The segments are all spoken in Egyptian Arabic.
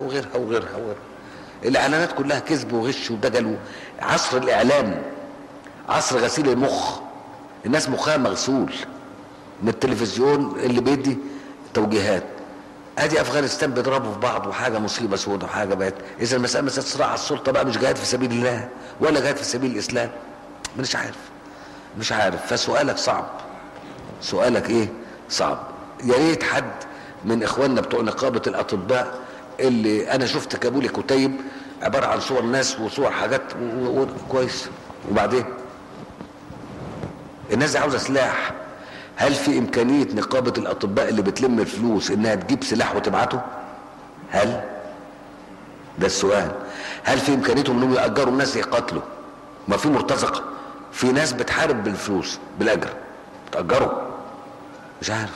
وغيرها وغيرها وغيرها الاعلانات كلها كذب وغش ودجل عصر الاعلام عصر غسيل المخ الناس مخها مغسول من التلفزيون اللي بيدي توجيهات ادي افغانستان بيضربوا في بعض وحاجه مصيبه سودة وحاجه بقت اذا المساله مساله صراع على السلطه بقى مش جهاد في سبيل الله ولا جهاد في سبيل الاسلام مش عارف مش عارف فسؤالك صعب سؤالك ايه صعب يا ريت حد من اخواننا بتوع نقابه الاطباء اللي انا شفت كابولي كتيب عباره عن صور ناس وصور حاجات و- و- كويس وبعدين الناس دي عاوزه سلاح هل في امكانيه نقابه الاطباء اللي بتلم الفلوس انها تجيب سلاح وتبعته هل ده السؤال هل في امكانيتهم انهم ياجروا الناس يقاتلوا ما في مرتزقه في ناس بتحارب بالفلوس بالاجر بتاجروا مش عارف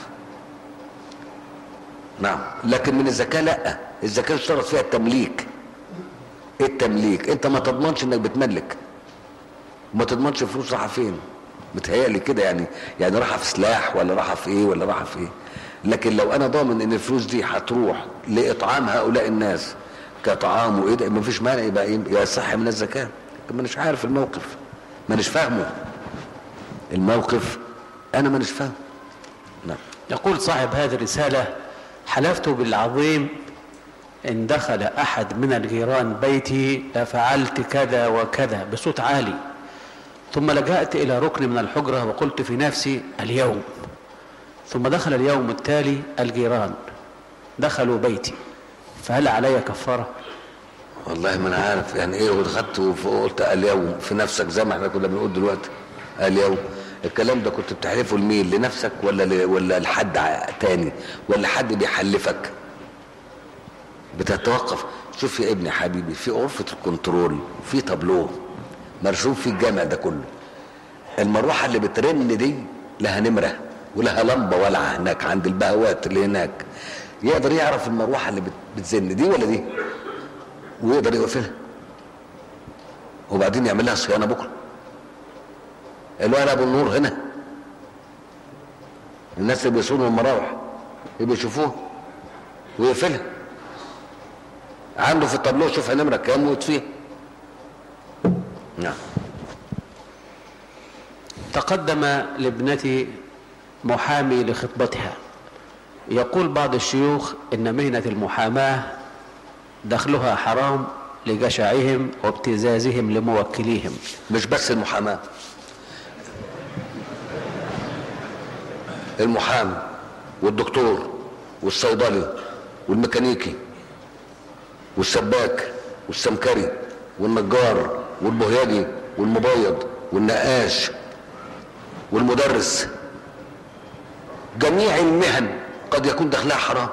نعم لكن من الزكاه لا الزكاه يشترط فيها التمليك ايه التمليك انت ما تضمنش انك بتملك وما تضمنش الفلوس رايحه فين متهيألي كده يعني يعني رايحه في سلاح ولا رايحه في ايه ولا رايحه في ايه لكن لو انا ضامن ان الفلوس دي هتروح لاطعام هؤلاء الناس كطعام وايه ده مفيش مانع يبقى إيه؟ يصح من الزكاه لكن مانيش عارف الموقف مانيش فاهمه الموقف انا مانيش فاهمه نعم يقول صاحب هذه الرسالة حلفت بالعظيم إن دخل أحد من الجيران بيتي لفعلت كذا وكذا بصوت عالي ثم لجأت إلى ركن من الحجرة وقلت في نفسي اليوم ثم دخل اليوم التالي الجيران دخلوا بيتي فهل علي كفارة؟ والله ما انا عارف يعني ايه ودخلت وقلت اليوم في نفسك زي ما احنا كنا بنقول دلوقتي اليوم الكلام ده كنت بتحلفه لمين لنفسك ولا ل... ولا لحد ع- تاني ولا حد بيحلفك بتتوقف شوف يا ابني حبيبي في غرفة الكنترول في تابلو مرسوم في الجامع ده كله المروحة اللي بترن دي لها نمرة ولها لمبة والعة هناك عند البهوات اللي هناك يقدر يعرف المروحة اللي بت- بتزن دي ولا دي ويقدر يقفلها وبعدين يعمل لها صيانه بكره الولد ابو النور هنا الناس اللي بيصونوا المراوح يبقوا يشوفوه ويقفلها عنده في الطابلوه شوفها نمره كام ويطفيها نعم تقدم لابنتي محامي لخطبتها يقول بعض الشيوخ إن مهنة المحاماة دخلها حرام لجشعهم وابتزازهم لموكليهم مش بس المحاماه المحامي والدكتور والصيدلي والميكانيكي والسباك والسمكري والنجار والبهياجي والمبيض والنقاش والمدرس جميع المهن قد يكون دخلها حرام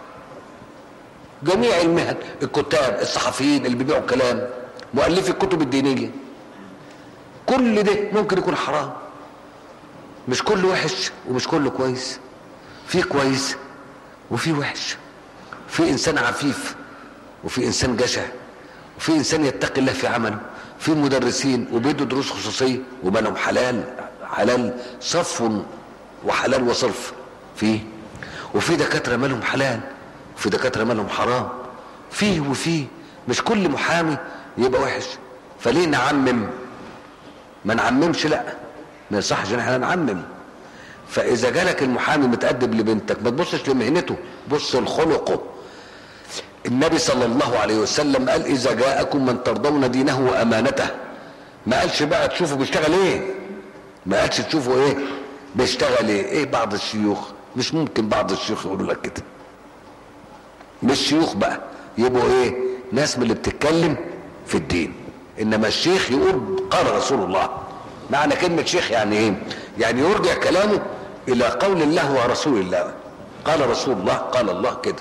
جميع المهن الكتاب الصحفيين اللي بيبيعوا كلام مؤلفي الكتب الدينيه كل ده ممكن يكون حرام مش كله وحش ومش كله كويس في كويس وفي وحش في انسان عفيف وفي انسان جشع وفي انسان يتقي الله في عمله في مدرسين وبيدوا دروس خصوصيه ومالهم حلال حلال صف وحلال وصرف فيه وفي دكاتره مالهم حلال وفي دكاتره مالهم حرام فيه وفيه مش كل محامي يبقى وحش فليه نعمم ما نعممش لا ما يصحش ان احنا نعمم فاذا جالك المحامي متأدب لبنتك ما تبصش لمهنته بص لخلقه النبي صلى الله عليه وسلم قال اذا جاءكم من ترضون دينه وامانته ما قالش بقى تشوفوا بيشتغل ايه ما قالش تشوفوا ايه بيشتغل ايه ايه بعض الشيوخ مش ممكن بعض الشيوخ يقولوا لك كده مش شيوخ بقى يبقوا ايه ناس من اللي بتتكلم في الدين انما الشيخ يقول قال رسول الله معنى كلمة شيخ يعني ايه يعني يرجع كلامه الى قول الله ورسول الله قال رسول الله قال الله كده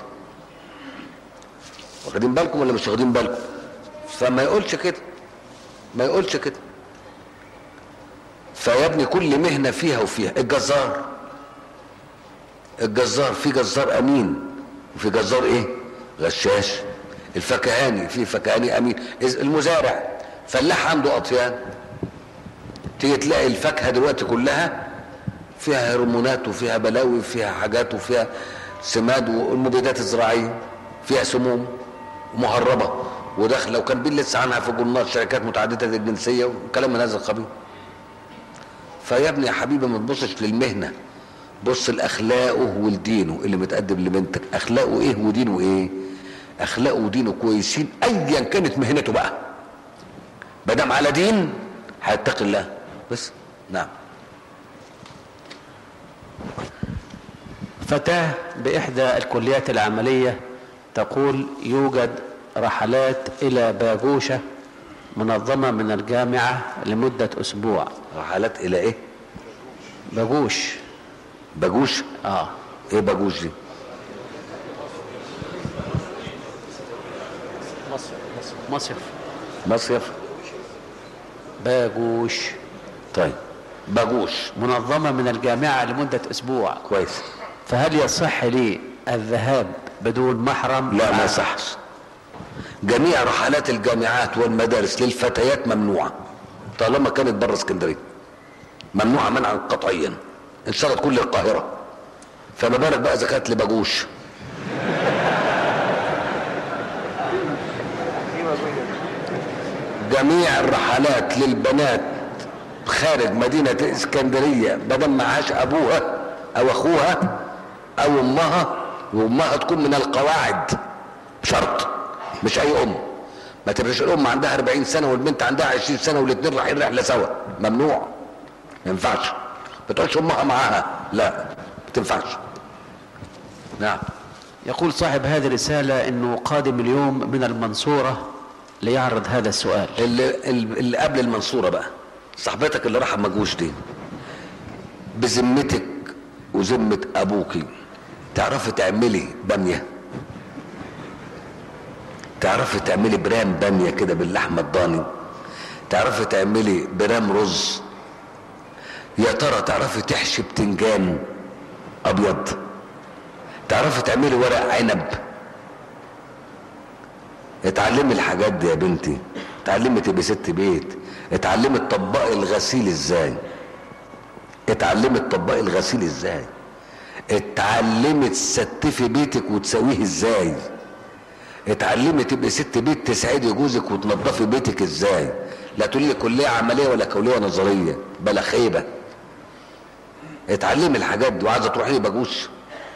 واخدين بالكم ولا مش واخدين بالكم فما يقولش كده ما يقولش كده فيا ابني كل مهنة فيها وفيها الجزار الجزار في جزار امين وفي جزار ايه غشاش الفكهاني في فكهاني امين إذ- المزارع فلاح عنده اطيان تيجي تلاقي الفاكهه دلوقتي كلها فيها هرمونات وفيها بلاوي وفيها حاجات وفيها سماد والمبيدات الزراعيه فيها سموم ومهربه وداخله وكان بين لسه عنها في جورنال شركات متعدده الجنسيه وكلام من هذا القبيل فيا ابني يا حبيبي ما تبصش للمهنه بص لاخلاقه ولدينه اللي متقدم لبنتك اخلاقه ايه ودينه ايه اخلاقه ودينه كويسين ايا كانت مهنته بقى ما دام على دين هيتقي الله بس نعم فتاة بإحدى الكليات العملية تقول يوجد رحلات إلى باغوشة منظمة من الجامعة لمدة أسبوع رحلات الى ايه باغوش باجوش آه ايه باجوش دي مصيف مصيف مصيف باغوش طيب باجوش منظمة من الجامعة لمدة أسبوع كويس فهل يصح لي الذهاب بدون محرم لا ما يصحش جميع رحلات الجامعات والمدارس للفتيات ممنوعه طالما كانت بره اسكندريه ممنوعه منعا قطعيا ان شاء الله تكون للقاهره فما بالك بقى اذا كانت لباجوش جميع الرحلات للبنات خارج مدينة اسكندرية بدل معهاش ابوها او اخوها او امها وامها تكون من القواعد شرط مش اي ام ما تبقاش الام عندها 40 سنة والبنت عندها 20 سنة والاثنين رايحين رحلة سوا ممنوع ما ينفعش ما تقولش امها معاها لا ما تنفعش نعم يقول صاحب هذه الرسالة أنه قادم اليوم من المنصورة ليعرض هذا السؤال اللي, اللي قبل المنصورة بقى صاحبتك اللي راح مجوش دي بذمتك وذمة ابوكي تعرفي تعملي بامية تعرفي تعملي برام بامية كده باللحمة الضاني تعرفي تعملي برام رز يا ترى تعرفي تحشي بتنجان ابيض تعرفي تعملي ورق عنب اتعلمي الحاجات دي يا بنتي اتعلمي تبقي ست بيت اتعلمي تطبقي الغسيل ازاي اتعلمي تطبقي الغسيل ازاي اتعلمي تستفي بيتك وتسويه ازاي اتعلمي تبقي ست بيت تسعدي جوزك وتنظفي بيتك ازاي لا تقولي لي كليه عمليه ولا كليه نظريه بلا خيبه اتعلمي الحاجات دي وعايزه تروحي لي باجوش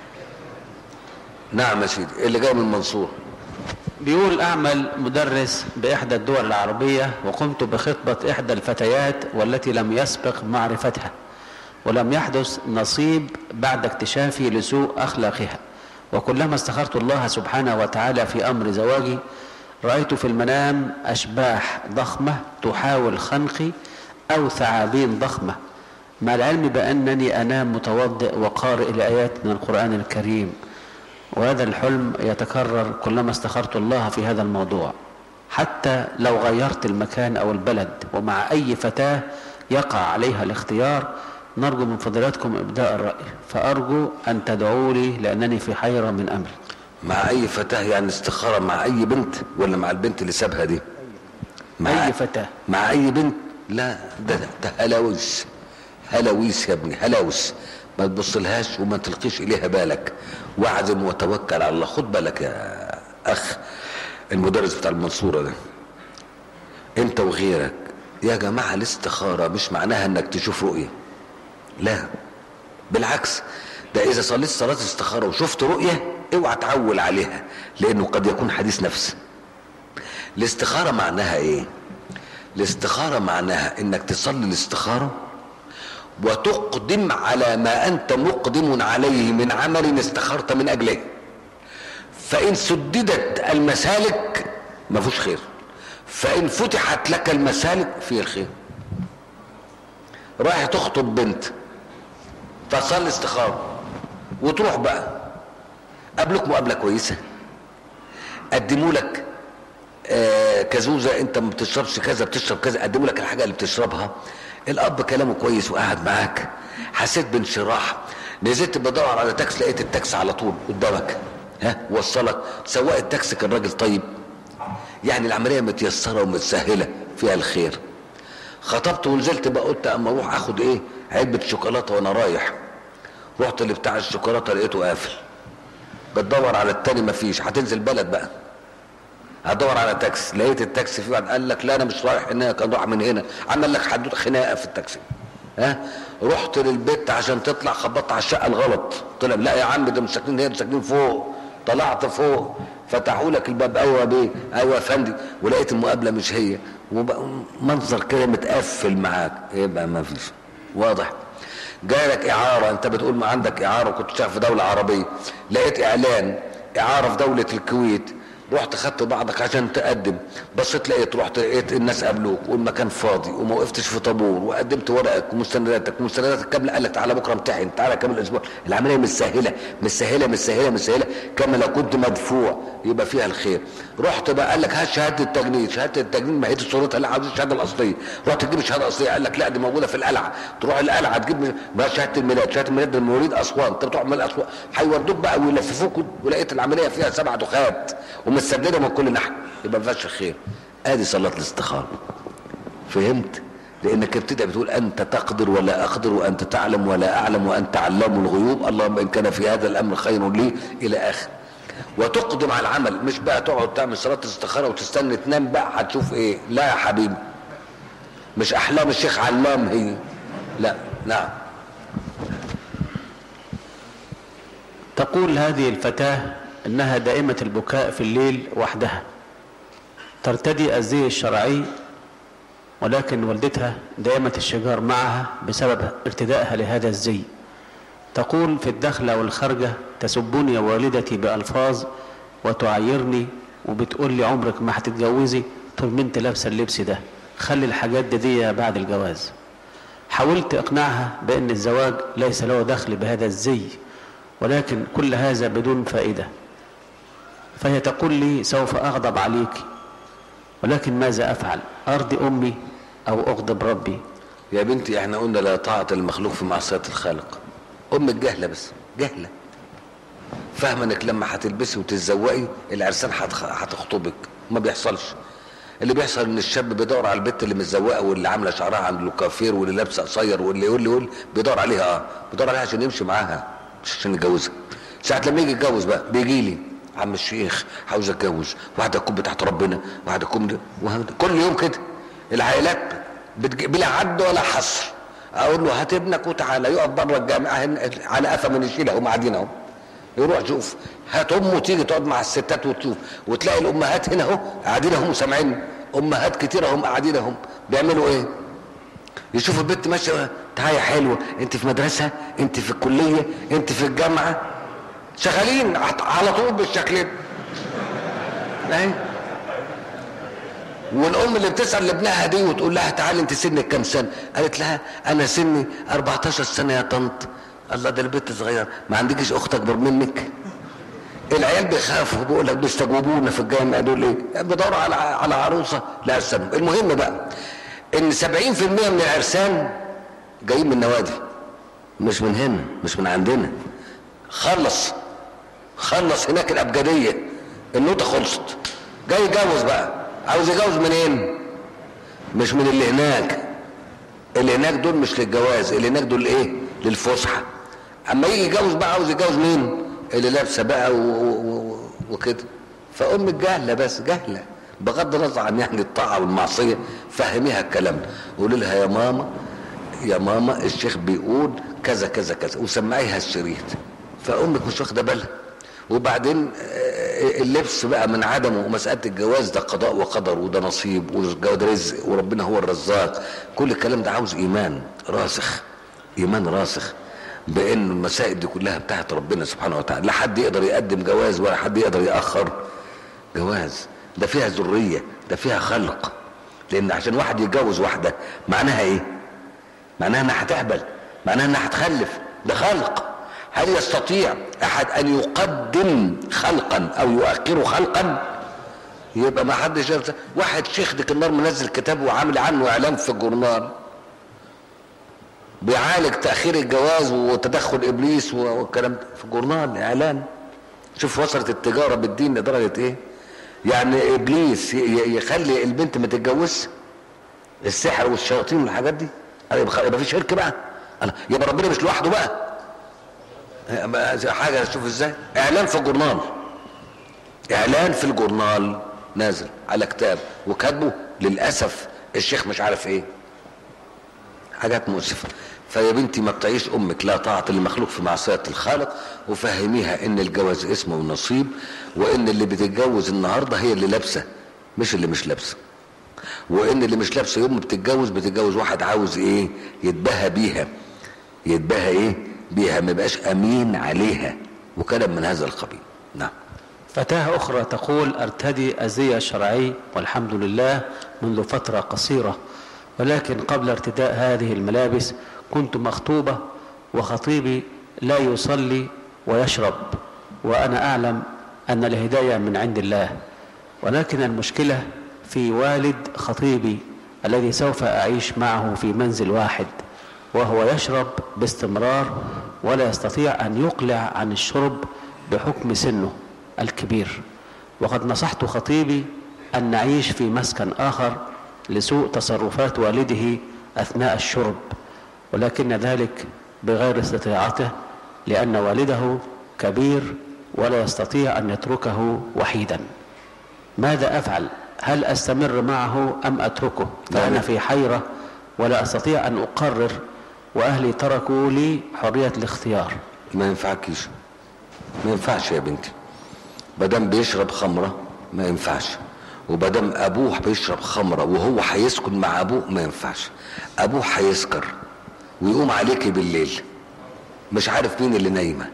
نعم يا سيدي اللي جاي من المنصور بيقول أعمل مدرس بإحدى الدول العربية وقمت بخطبة إحدى الفتيات والتي لم يسبق معرفتها ولم يحدث نصيب بعد اكتشافي لسوء أخلاقها وكلما استخرت الله سبحانه وتعالى في أمر زواجي رأيت في المنام أشباح ضخمة تحاول خنقي أو ثعابين ضخمة مع العلم بأنني أنام متوضئ وقارئ لآيات من القرآن الكريم وهذا الحلم يتكرر كلما استخرت الله في هذا الموضوع حتى لو غيرت المكان او البلد ومع اي فتاة يقع عليها الاختيار نرجو من فضيلتكم ابداء الرأي فارجو ان تدعوا لي لانني في حيرة من امري مع اي فتاة يعني استخارة مع اي بنت ولا مع البنت اللي سابها دي مع اي فتاة مع اي بنت لا ده ده هلاوس هلاويس يا ابني هلاوس ما تبصلهاش وما تلقيش اليها بالك واعزم وتوكل على الله خد بالك يا اخ المدرس بتاع المنصورة ده انت وغيرك يا جماعة الاستخارة مش معناها انك تشوف رؤية لا بالعكس ده اذا صليت صلاة استخارة وشفت رؤية اوعى تعول عليها لانه قد يكون حديث نفس الاستخارة معناها ايه الاستخارة معناها انك تصلي الاستخارة وتقدم على ما انت مقدم عليه من عمل استخرت من اجله فان سددت المسالك ما فيش خير فان فتحت لك المسالك فيه الخير رايح تخطب بنت فصلي استخاره وتروح بقى قابلك مقابله كويسه قدموا لك آه كزوزه انت ما بتشربش كذا بتشرب كذا قدموا لك الحاجه اللي بتشربها الاب كلامه كويس وقعد معاك حسيت بانشراح نزلت بدور على تاكس لقيت التاكس على طول قدامك ها وصلك سواق التاكسي كان راجل طيب يعني العمليه متيسره ومتسهله فيها الخير خطبت ونزلت بقى قلت اما اروح اخد ايه علبه شوكولاته وانا رايح رحت اللي بتاع الشوكولاته لقيته قافل بتدور على التاني مفيش هتنزل بلد بقى هدور على تاكسي لقيت التاكسي في واحد قال لك لا انا مش رايح هناك اروح من هنا عمل لك حدود خناقه في التاكسي ها رحت للبيت عشان تطلع خبطت على الشقه الغلط طلع لا يا عم ده مش ساكنين هنا ساكنين فوق طلعت فوق فتحوا لك الباب ايوه بيه ايوه يا فندي ولقيت المقابله مش هي وبقى منظر كده متقفل معاك يبقى ما فيش واضح جالك اعاره انت بتقول ما عندك اعاره كنت شغال في دوله عربيه لقيت اعلان اعاره في دوله الكويت رحت خدت بعضك عشان تقدم بصيت لقيت رحت لقيت الناس قابلوك والمكان فاضي وما وقفتش في طابور وقدمت ورقك ومستنداتك ومستنداتك كامله قال لك تعالى بكره امتحن تعالى كمل اسبوع العمليه مش سهله مش سهله مش سهله مش سهله كما لو كنت مدفوع يبقى فيها الخير رحت بقى قال لك هات شهاده التجنيد شهاده التجنيد ما هي دي صورتها لا عاوز الشهاده الاصليه رحت تجيب الشهاده الاصليه قال لك لا دي موجوده في القلعه تروح القلعه تجيب بقى شهاده الميلاد شهاده الميلاد من مواليد اسوان انت بتروح من اسوان هيودوك بقى ويلففوك ولقيت العمليه فيها سبع دخات ومتسدده من كل ناحيه يبقى ما فيهاش خير ادي صلاه الاستخاره فهمت لانك بتبدا بتقول انت تقدر ولا اقدر وانت تعلم ولا اعلم وانت علام الغيوب اللهم ان كان في هذا الامر خير لي الى اخر وتقدم على العمل مش بقى تقعد تعمل صلاه الاستخاره وتستنى تنام بقى هتشوف ايه لا يا حبيبي مش احلام الشيخ علام هي لا نعم تقول هذه الفتاة انها دائمة البكاء في الليل وحدها ترتدي الزي الشرعي ولكن والدتها دائمة الشجار معها بسبب ارتدائها لهذا الزي تقول في الدخلة والخرجة تسبني والدتي بألفاظ وتعيرني وبتقول لي عمرك ما هتتجوزي طول ما انت لابسه اللبس ده خلي الحاجات دي, دي بعد الجواز حاولت اقنعها بان الزواج ليس له دخل بهذا الزي ولكن كل هذا بدون فائده فهي تقول لي سوف اغضب عليك ولكن ماذا افعل ارضي امي او اغضب ربي يا بنتي احنا قلنا لا طاعة المخلوق في معصية الخالق امك جهلة بس جهلة فاهمة انك لما هتلبسي وتتزوقي العرسان هتخ- هتخطبك ما بيحصلش اللي بيحصل ان الشاب بيدور على البنت اللي متزوقه واللي عامله شعرها عند الكافير واللي لابسه قصير واللي يقول لي يقول بيدور عليها اه بيدور عليها عشان يمشي معاها مش عشان يتجوزها ساعة لما يجي يتجوز بقى بيجي لي عم الشيخ عاوز اتجوز واحده تكون بتاعت ربنا واحده تكون وهكذا. كل يوم كده العائلات بتج... بلا عد ولا حصر اقول له هات ابنك وتعالى يقف بره الجامعه هن- على قفا من يشيلها هم قاعدين اهو يروح شوف هات امه تيجي تقعد مع الستات وتشوف وتلاقي الامهات هنا اهو قاعدين اهم سامعين امهات كتير هم قاعدين اهم بيعملوا ايه؟ يشوفوا البنت ماشيه تعالى حلوه انت في مدرسه انت في الكليه انت في الجامعه شغالين على طول بالشكل ده اهي والام اللي بتسال لابنها دي وتقول لها تعالي انت سنك كام سنه قالت لها انا سني 14 سنه يا طنط الله ده البنت صغيره ما عندكش اخت اكبر منك العيال بيخافوا بيقول لك بيستجوبونا في الجامعه دول ايه بيدوروا على على عروسه لا استنوا المهم بقى ان 70% من العرسان جايين من النوادي مش من هنا مش من عندنا خلص خلص هناك الابجديه النوته خلصت جاي يتجوز بقى عاوز يتجوز منين مش من اللي هناك اللي هناك دول مش للجواز اللي هناك دول ايه للفسحه اما يجي يتجوز بقى عاوز يتجوز مين اللي لابسه بقى و- و- و- وكده فامك جهله بس جهله بغض النظر عن يعني الطاعه والمعصيه فهميها الكلام ده قولي لها يا ماما يا ماما الشيخ بيقول كذا كذا كذا وسمعيها الشريط فامك مش واخده بالها وبعدين آه، اللبس بقى من عدمه ومساله الجواز ده قضاء وقدر وده نصيب وده رزق وربنا هو الرزاق كل الكلام ده عاوز ايمان راسخ ايمان راسخ بان المسائل دي كلها بتاعت ربنا سبحانه وتعالى لا حد يقدر يقدم جواز ولا حد يقدر ياخر جواز ده فيها ذريه ده فيها خلق لان عشان واحد يتجوز واحده معناها ايه معناها انها هتهبل معناها انها هتخلف ده خلق هل يستطيع احد ان يقدم خلقا او يؤخر خلقا يبقى ما حدش يعرف- واحد شيخ ديك النار منزل كتاب وعامل عنه اعلان في الجورنال بيعالج تاخير الجواز وتدخل ابليس والكلام ده في الجورنال اعلان شوف وصلت التجاره بالدين لدرجه ايه يعني ابليس ي- ي- يخلي البنت ما تتجوزش السحر والشياطين والحاجات دي قال يبقى يبقى في شرك بقى قال يبقى ربنا مش لوحده بقى يبقى حاجه شوف ازاي اعلان في الجورنال اعلان في الجورنال نازل على كتاب وكاتبه للاسف الشيخ مش عارف ايه حاجات مؤسفه فيا بنتي ما تطيعيش امك لا طاعه لمخلوق في معصيه الخالق وفهميها ان الجواز اسمه ونصيب وان اللي بتتجوز النهارده هي اللي لابسه مش اللي مش لابسه وان اللي مش لابسه يوم ما بتتجوز بتتجوز واحد عاوز ايه يتباهى بيها يتباهى ايه بيها ما يبقاش امين عليها وكلام من هذا القبيل نعم فتاة أخرى تقول أرتدي الزي الشرعي والحمد لله منذ فترة قصيرة ولكن قبل ارتداء هذه الملابس كنت مخطوبة وخطيبي لا يصلي ويشرب وأنا أعلم أن الهداية من عند الله ولكن المشكلة في والد خطيبي الذي سوف أعيش معه في منزل واحد وهو يشرب باستمرار ولا يستطيع أن يقلع عن الشرب بحكم سنه الكبير وقد نصحت خطيبي أن نعيش في مسكن آخر لسوء تصرفات والده أثناء الشرب ولكن ذلك بغير استطاعته لأن والده كبير ولا يستطيع أن يتركه وحيدا ماذا أفعل هل أستمر معه أم أتركه فأنا في حيرة ولا أستطيع أن أقرر وأهلي تركوا لي حرية الاختيار ما ينفعكيش ما ينفعش يا بنتي مادام بيشرب خمره ما ينفعش ومادام ابوه بيشرب خمره وهو هيسكن مع ابوه ما ينفعش ابوه هيسكر ويقوم عليكي بالليل مش عارف مين اللي نايمه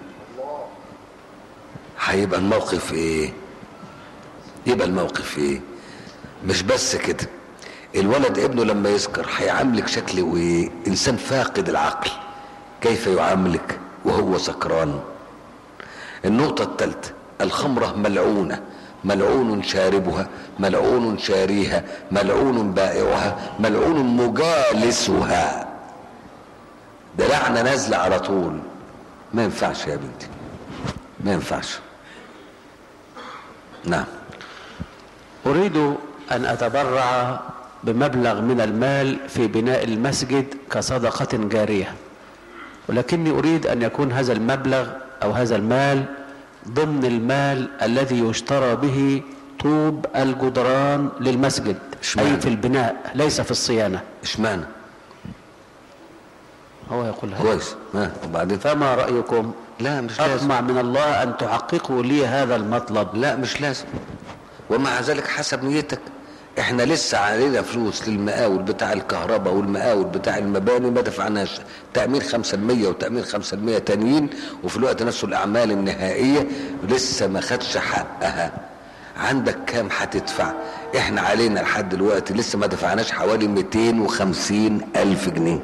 هيبقى الموقف ايه يبقى الموقف ايه مش بس كده الولد ابنه لما يسكر هيعاملك شكل وايه انسان فاقد العقل كيف يعاملك وهو سكران النقطة الثالثة الخمرة ملعونة ملعون شاربها ملعون شاريها ملعون بائعها ملعون مجالسها ده لعنة نازلة على طول ما ينفعش يا بنتي ما ينفعش نعم أريد أن أتبرع بمبلغ من المال في بناء المسجد كصدقة جارية ولكني أريد أن يكون هذا المبلغ أو هذا المال ضمن المال الذي يشترى به طوب الجدران للمسجد اشمعنى؟ أي في البناء ليس في الصيانة اشمعنى هو يقول هذا كويس ها وبعدين فما رأيكم لا مش لازم أطمع من الله أن تحققوا لي هذا المطلب لا مش لازم ومع ذلك حسب نيتك احنا لسه علينا فلوس للمقاول بتاع الكهرباء والمقاول بتاع المباني ما دفعناش تأمين 5% وتأمين 5% تانيين وفي الوقت نفسه الأعمال النهائية لسه ما خدش حقها عندك كام هتدفع احنا علينا لحد دلوقتي لسه ما دفعناش حوالي 250 ألف جنيه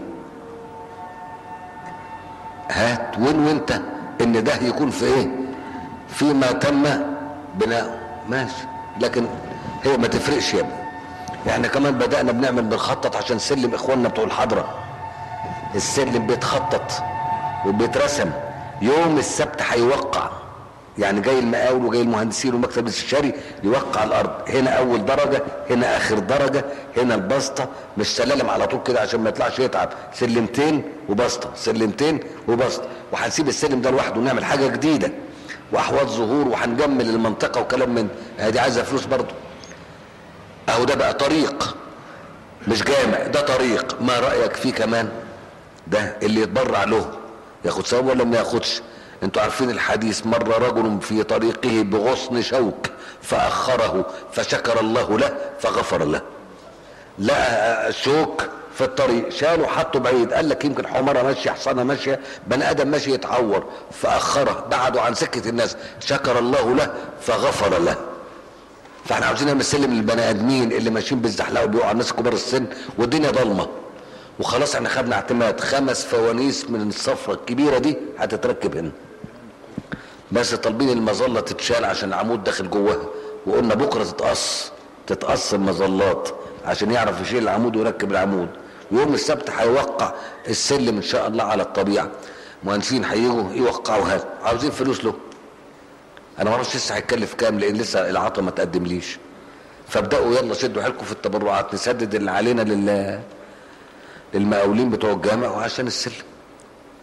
هات وين وانت ان ده يكون في ايه فيما تم بناءه ماشي لكن هي ما تفرقش يا ابني احنا كمان بدأنا بنعمل بنخطط عشان سلم اخواننا بتوع الحضرة السلم بيتخطط وبيترسم يوم السبت هيوقع يعني جاي المقاول وجاي المهندسين ومكتب الاستشاري يوقع الارض هنا اول درجه هنا اخر درجه هنا البسطه مش سلالم على طول كده عشان ما يطلعش يتعب سلمتين وبسطه سلمتين وبسطه وهنسيب السلم ده لوحده ونعمل حاجه جديده واحواض ظهور وهنجمل المنطقه وكلام من دي عايزه فلوس برضه اهو ده بقى طريق مش جامع ده طريق ما رايك فيه كمان ده اللي يتبرع له ياخد ثواب ولا ما ياخدش انتوا عارفين الحديث مر رجل في طريقه بغصن شوك فاخره فشكر الله له فغفر له لقى شوك في الطريق شاله حطه بعيد قال لك يمكن حمارة ماشية حصانة ماشية بني آدم ماشي يتعور فأخره بعده عن سكة الناس شكر الله له فغفر له فاحنا عاوزين نعمل سلم للبني ادمين اللي ماشيين بالزحلقه وبيقعوا الناس كبار السن والدنيا ضلمه وخلاص احنا خدنا اعتماد خمس فوانيس من الصفرة الكبيره دي هتتركب هنا بس طالبين المظله تتشال عشان العمود داخل جواها وقلنا بكره تتقص تتقص المظلات عشان يعرف يشيل العمود ويركب العمود ويوم السبت هيوقع السلم ان شاء الله على الطبيعه مهندسين هيجوا يوقعوا هذا عاوزين فلوس له انا ما اعرفش لسه هيتكلف كام لان لسه العطا ما تقدمليش فابداوا يلا شدوا حيلكم في التبرعات نسدد اللي علينا لل للمقاولين بتوع الجامع وعشان السلم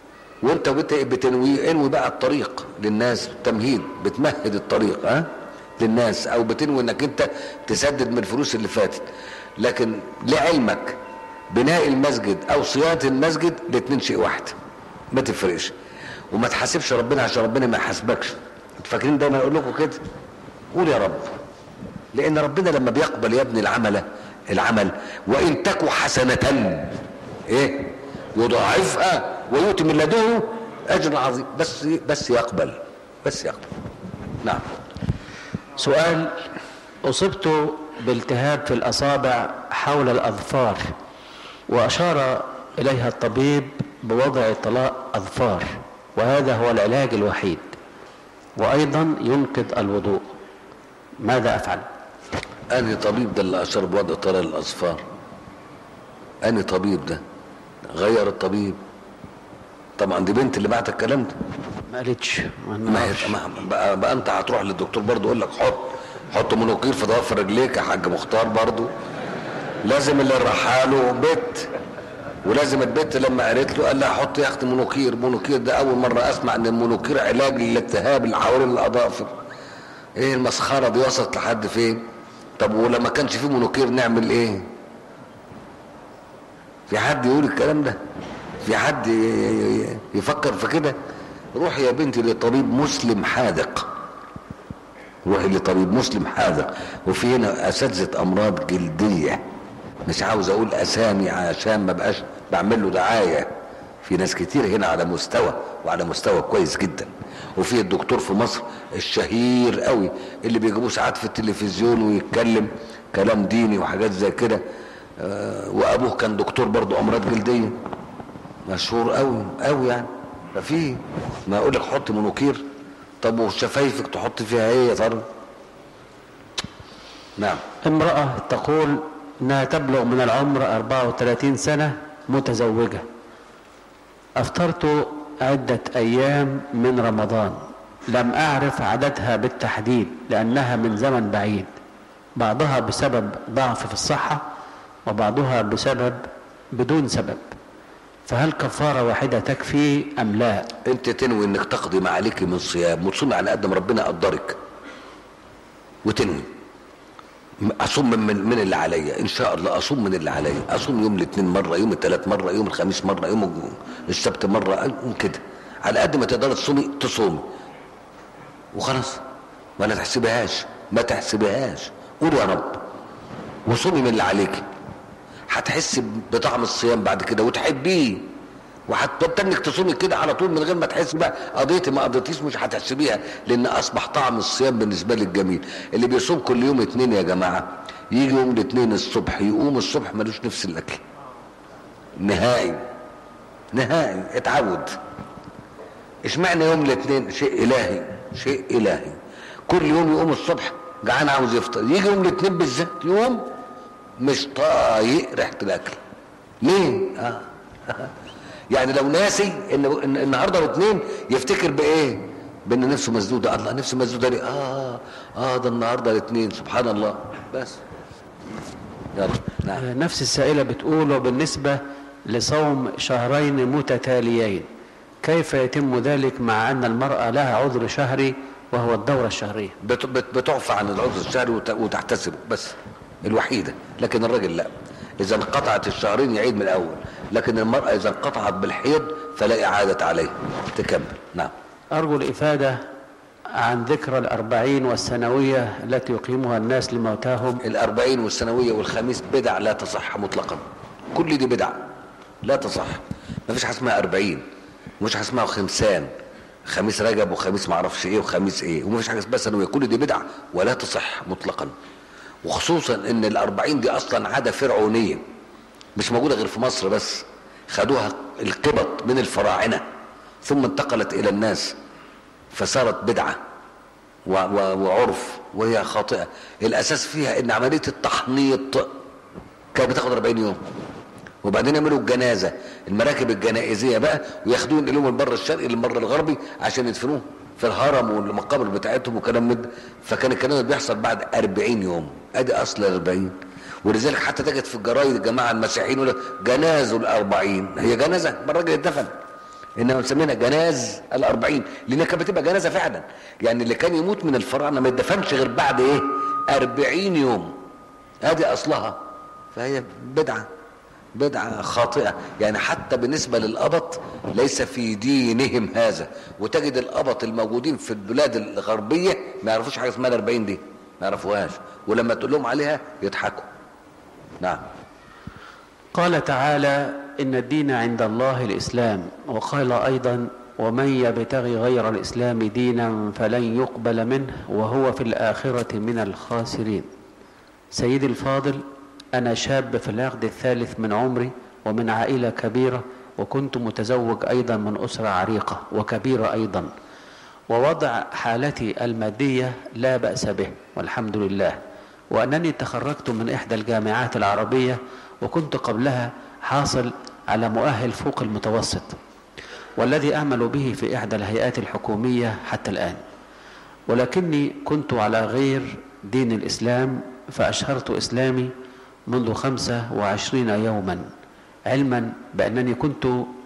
وانت بت- بتنوي انوي بقى الطريق للناس تمهيد بتمهد الطريق ها للناس او بتنوي انك انت تسدد من الفلوس اللي فاتت لكن لعلمك بناء المسجد او صيانه المسجد الاتنين شيء واحد ما تفرقش وما تحاسبش ربنا عشان ربنا ما يحاسبكش انتوا فاكرين دايما اقول لكم كده قول يا رب لان ربنا لما بيقبل يا ابني العمل العمل وان تك حسنه ايه يضاعفها ويؤتي من لدنه اجر عظيم بس بس يقبل بس يقبل نعم سؤال أصبت بالتهاب في الأصابع حول الأظفار وأشار إليها الطبيب بوضع طلاء أظفار وهذا هو العلاج الوحيد وأيضا ينقذ الوضوء ماذا أفعل؟ انهي طبيب ده اللي اشار بوضع طلال الاصفار انهي طبيب ده غير الطبيب طبعا دي بنت اللي بعت الكلام ده ما قالتش ما ما هي نعرفش. ما بقى, بقى انت هتروح للدكتور برضه يقول لك حط حط منوكير في ضوافر رجليك يا حاج مختار برضه لازم اللي راح له بيت ولازم البت لما قالت له قال لها حط يا اختي منوكير منوكير ده اول مره اسمع ان المنوكير علاج للالتهاب اللي حوالين الاظافر ايه المسخره دي وصلت لحد فين طب ولما كانش فيه منوكير نعمل ايه في حد يقول الكلام ده في حد ي- ي- يفكر في كده روح يا بنتي لطبيب مسلم حاذق روحي لطبيب مسلم حاذق وفي هنا اساتذه امراض جلديه مش عاوز اقول اسامي عشان ما بقاش بعمل له دعايه في ناس كتير هنا على مستوى وعلى مستوى كويس جدا وفي الدكتور في مصر الشهير قوي اللي بيجيبوه ساعات في التلفزيون ويتكلم كلام ديني وحاجات زي كده آه، وابوه كان دكتور برضه امراض جلديه مشهور قوي قوي يعني ففي ما اقول لك حط منوكير طب وشفايفك تحط فيها ايه يا ترى نعم امرأة تقول انها تبلغ من العمر 34 سنة متزوجة افطرت عدة ايام من رمضان لم اعرف عددها بالتحديد لانها من زمن بعيد بعضها بسبب ضعف في الصحة وبعضها بسبب بدون سبب فهل كفارة واحدة تكفي ام لا انت تنوي انك تقضي ما عليك من صيام وتصومي على قد ما ربنا قدرك وتنوي اصوم من, من من اللي عليا ان شاء الله اصوم من اللي عليا اصوم يوم الاثنين مره يوم الثلاث مره يوم الخميس مره يوم السبت مره يوم كده على قد ما تقدر تصومي تصومي وخلاص ولا تحسبهاش ما تحسبهاش قول يا رب وصومي من اللي عليك هتحس بطعم الصيام بعد كده وتحبيه وهتبطل انك تصومي كده على طول من غير ما تحسي بقى قضيتي ما قضيتيش مش هتحسبيها لان اصبح طعم الصيام بالنسبه لك جميل اللي بيصوم كل يوم اتنين يا جماعه يجي يوم الاثنين الصبح يقوم الصبح ملوش نفس الاكل نهائي نهائي اتعود اشمعنى يوم الاثنين شيء الهي شيء الهي كل يوم يقوم الصبح جعان عاوز يفطر يجي يوم الاثنين بالذات يوم مش طايق ريحه الاكل ليه آه. يعني لو ناسي ان إن النهارده الاثنين يفتكر بايه بان نفسه مسدوده الله نفسه مسدوده ليه اه اه ده النهارده الاثنين سبحان الله بس يلا نعم نفس السائلة بتقول وبالنسبة لصوم شهرين متتاليين كيف يتم ذلك مع أن المرأة لها عذر شهري وهو الدورة الشهرية بت- بت- بتعفى عن العذر الشهري وت- وتحتسبه بس الوحيده لكن الراجل لا اذا انقطعت الشهرين يعيد من الاول لكن المراه اذا انقطعت بالحيض فلا اعاده عليه تكمل نعم أرجو الإفادة عن ذكرى الأربعين والسنوية التي يقيمها الناس لموتاهم الأربعين والسنوية والخميس بدع لا تصح مطلقا كل دي بدع لا تصح ما فيش حاجة اسمها أربعين مش حاجة اسمها خمسان خميس رجب وخميس معرفش ايه وخميس ايه وما فيش حاجة اسمها سنوية كل دي بدع ولا تصح مطلقا وخصوصا ان الأربعين دي أصلا عادة فرعونية مش موجودة غير في مصر بس خدوها القبط من الفراعنة ثم انتقلت إلى الناس فصارت بدعة و- و- وعرف وهي خاطئة الأساس فيها إن عملية التحنيط كانت بتاخد 40 يوم وبعدين يعملوا الجنازة المراكب الجنائزية بقى وياخدوهم ينقلوهم من البر الشرقي للبر الغربي عشان يدفنوهم في الهرم والمقابر بتاعتهم وكلام من ده فكان الكلام ده بيحصل بعد 40 يوم ادي اصل ال 40 ولذلك حتى تجد في الجرايد الجماعه المسيحيين يقول لك جنازه ال 40 هي جنازه ما الراجل اتدفن انما مسمينها جناز الأربعين لأنها كانت بتبقى جنازة فعلا يعني اللي كان يموت من الفراعنة ما يدفنش غير بعد ايه أربعين يوم ادي أصلها فهي بدعة بدعة خاطئة يعني حتى بالنسبة للقبط ليس في دينهم هذا وتجد القبط الموجودين في البلاد الغربية ما يعرفوش حاجة اسمها الأربعين دي ما يعرفوهاش ولما تقول لهم عليها يضحكوا نعم قال تعالى إن الدين عند الله الإسلام وقال أيضا ومن يبتغي غير الإسلام دينا فلن يقبل منه وهو في الآخرة من الخاسرين سيدي الفاضل أنا شاب في العقد الثالث من عمري ومن عائلة كبيرة وكنت متزوج أيضا من أسرة عريقة وكبيرة أيضا ووضع حالتي المادية لا بأس به والحمد لله وأنني تخرجت من إحدى الجامعات العربية وكنت قبلها حاصل على مؤهل فوق المتوسط والذي أعمل به في إحدى الهيئات الحكومية حتى الآن ولكني كنت على غير دين الإسلام فأشهرت إسلامي منذ خمسة وعشرين يوما علما بأنني كنت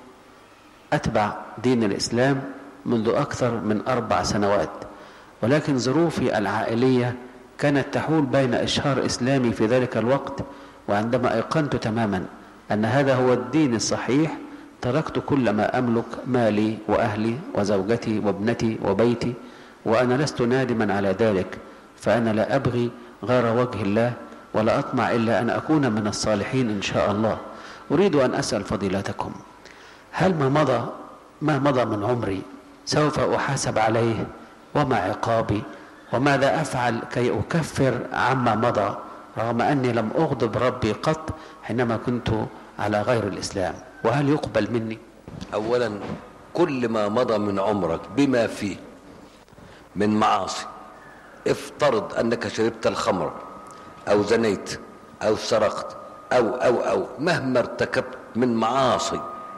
أتبع دين الإسلام منذ أكثر من أربع سنوات ولكن ظروفي العائلية كانت تحول بين إشهار إسلامي في ذلك الوقت وعندما أيقنت تماما أن هذا هو الدين الصحيح تركت كل ما أملك مالي وأهلي وزوجتي وابنتي وبيتي وأنا لست نادما على ذلك فأنا لا أبغي غير وجه الله ولا أطمع إلا أن أكون من الصالحين إن شاء الله أريد أن أسأل فضيلتكم هل ما مضى ما مضى من عمري سوف أحاسب عليه وما عقابي وماذا أفعل كي أكفر عما مضى رغم أني لم أغضب ربي قط حينما كنت على غير الإسلام وهل يقبل مني أولا كل ما مضى من عمرك بما فيه من معاصي افترض أنك شربت الخمر أو زنيت أو سرقت أو أو أو مهما ارتكبت من معاصي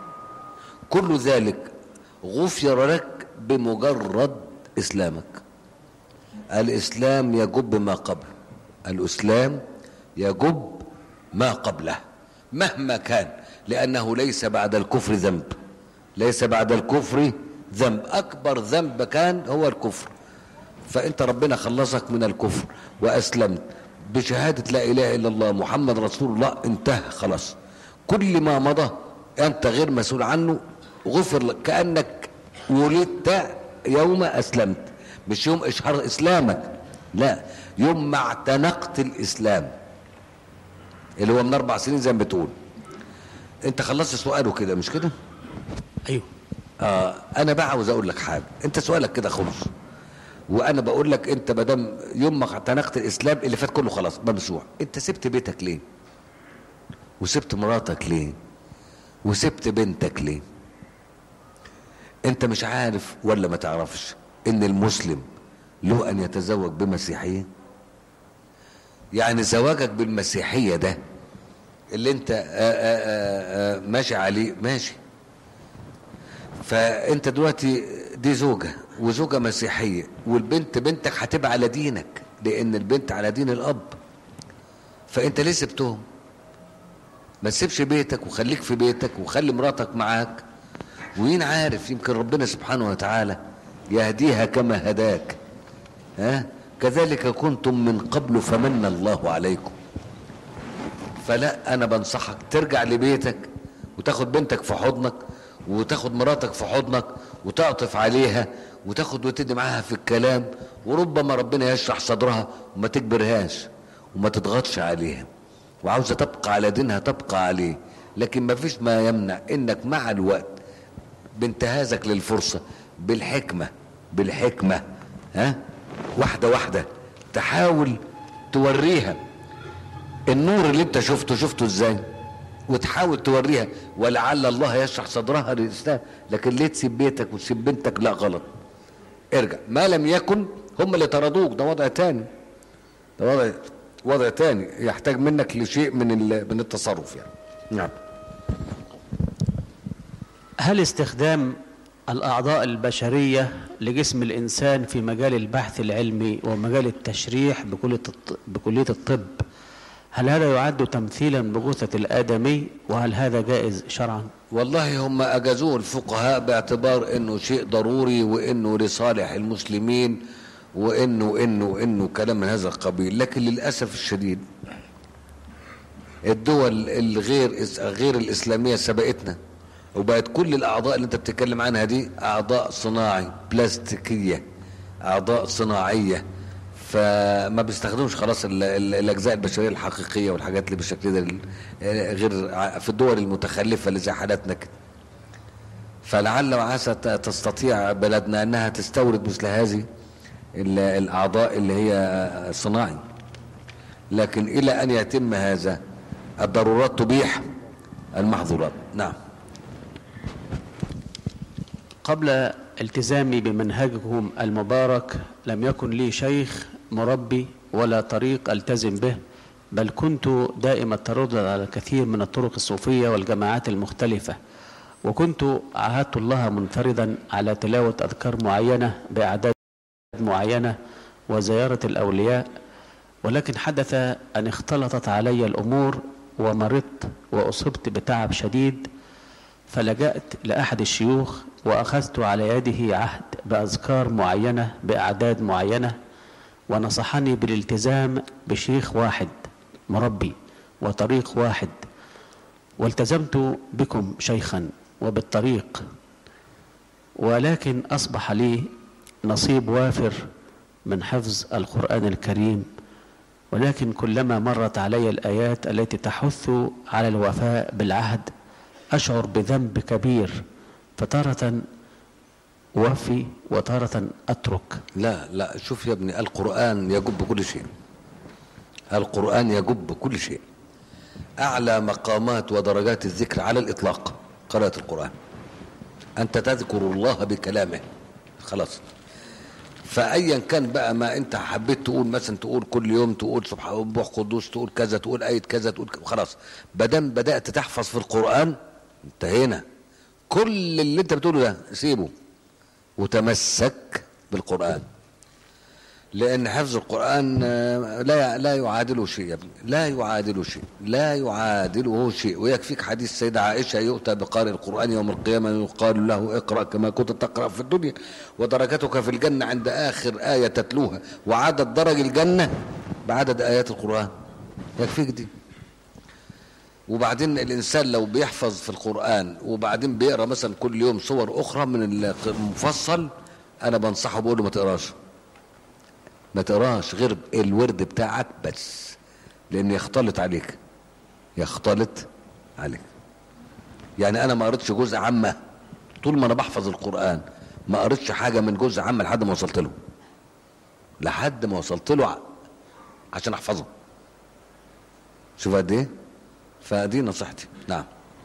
كل ذلك غفر لك بمجرد إسلامك الإسلام يجب ما قبله الإسلام يجب ما قبله مهما كان لأنه ليس بعد الكفر ذنب ليس بعد الكفر ذنب أكبر ذنب كان هو الكفر فأنت ربنا خلصك من الكفر وأسلمت بشهادة لا إله إلا الله محمد رسول الله انتهى خلاص كل ما مضى أنت غير مسؤول عنه غفر لك كأنك ولدت يوم أسلمت مش يوم إشهار إسلامك لا يوم ما اعتنقت الإسلام اللي هو من أربع سنين زي ما بتقول أنت خلصت سؤاله كده مش كده؟ أيوه آه أنا بقى عاوز أقول لك حاجة أنت سؤالك كده خلص وانا بقول لك انت مادام يوم ما اعتنقت الاسلام اللي فات كله خلاص ممسوح انت سبت بيتك ليه وسبت مراتك ليه وسبت بنتك ليه انت مش عارف ولا ما تعرفش ان المسلم له ان يتزوج بمسيحيه يعني زواجك بالمسيحيه ده اللي انت آآ آآ آآ ماشي عليه ماشي فانت دلوقتي دي زوجه وزوجة مسيحية والبنت بنتك هتبقى على دينك لأن البنت على دين الأب فأنت ليه سبتهم ما تسيبش بيتك وخليك في بيتك وخلي مراتك معاك وين عارف يمكن ربنا سبحانه وتعالى يهديها كما هداك ها كذلك كنتم من قبل فمن الله عليكم فلا أنا بنصحك ترجع لبيتك وتاخد بنتك في حضنك وتاخد مراتك في حضنك وتعطف عليها وتاخد وتدي معاها في الكلام وربما ربنا يشرح صدرها وما تكبرهاش وما تضغطش عليها وعاوزة تبقى على دينها تبقى عليه لكن ما فيش ما يمنع انك مع الوقت بانتهازك للفرصة بالحكمة بالحكمة ها واحدة واحدة تحاول توريها النور اللي انت شفته شفته ازاي وتحاول توريها ولعل الله يشرح صدرها للاسلام لكن ليه تسيب بيتك وتسيب بنتك لا غلط ارجع ما لم يكن هم اللي طردوك ده وضع تاني ده وضع وضع تاني يحتاج منك لشيء من من التصرف يعني نعم هل استخدام الأعضاء البشرية لجسم الإنسان في مجال البحث العلمي ومجال التشريح بكلية الط- بكلية الطب هل هذا يعد تمثيلا بجثة الآدمي وهل هذا جائز شرعا والله هم أجازوه الفقهاء باعتبار أنه شيء ضروري وأنه لصالح المسلمين وأنه إنه وإنه كلام من هذا القبيل لكن للأسف الشديد الدول الغير غير الإسلامية سبقتنا وبقت كل الأعضاء اللي أنت بتتكلم عنها دي أعضاء صناعي بلاستيكية أعضاء صناعية فما بيستخدموش خلاص ال- ال- الأجزاء البشرية الحقيقية والحاجات اللي بالشكل ده ال- غير ع- في الدول المتخلفة اللي زي حالاتنا كده فلعل وعسى ت- تستطيع بلدنا أنها تستورد مثل هذه ال- الأعضاء اللي هي صناعي لكن إلى أن يتم هذا الضرورات تبيح المحظورات نعم قبل التزامي بمنهجكم المبارك لم يكن لي شيخ مربي ولا طريق التزم به بل كنت دائم التردد على الكثير من الطرق الصوفية والجماعات المختلفة وكنت عاهدت الله منفردا على تلاوة أذكار معينة بأعداد معينة وزيارة الأولياء ولكن حدث أن اختلطت علي الأمور ومرضت وأصبت بتعب شديد فلجأت لأحد الشيوخ وأخذت على يده عهد بأذكار معينة بأعداد معينة ونصحني بالالتزام بشيخ واحد مربي وطريق واحد والتزمت بكم شيخا وبالطريق ولكن أصبح لي نصيب وافر من حفظ القرآن الكريم ولكن كلما مرت علي الآيات التي تحث على الوفاء بالعهد أشعر بذنب كبير فتارة أوفي وتارة أترك لا لا شوف يا ابني القرآن يجب كل شيء القرآن يجب كل شيء أعلى مقامات ودرجات الذكر على الإطلاق قراءة القرآن أنت تذكر الله بكلامه خلاص فأيا كان بقى ما أنت حبيت تقول مثلا تقول كل يوم تقول سبحان ربك قدوس تقول كذا تقول آية كذا تقول كذا خلاص بدل بدأت تحفظ في القرآن انتهينا كل اللي أنت بتقوله ده سيبه وتمسك بالقرآن لأن حفظ القرآن آه، لا لا يعادله شيء يا ابني لا يعادله شيء لا يعادله شيء ويكفيك حديث السيدة عائشة يؤتى بقارئ القرآن يوم القيامة يقال له اقرأ كما كنت تقرأ في الدنيا ودرجتك في الجنة عند آخر آية تتلوها وعدد درج الجنة بعدد آيات القرآن يكفيك دي وبعدين الانسان لو بيحفظ في القران وبعدين بيقرا مثلا كل يوم صور اخرى من المفصل انا بنصحه بقول له ما تقراش ما تقراش غير الورد بتاعك بس لان يختلط عليك يختلط عليك يعني انا ما قريتش جزء عامه طول ما انا بحفظ القران ما قريتش حاجه من جزء عامه لحد ما وصلت له لحد ما وصلت له ع- عشان احفظه شوف قد ايه فدي نصيحتي نعم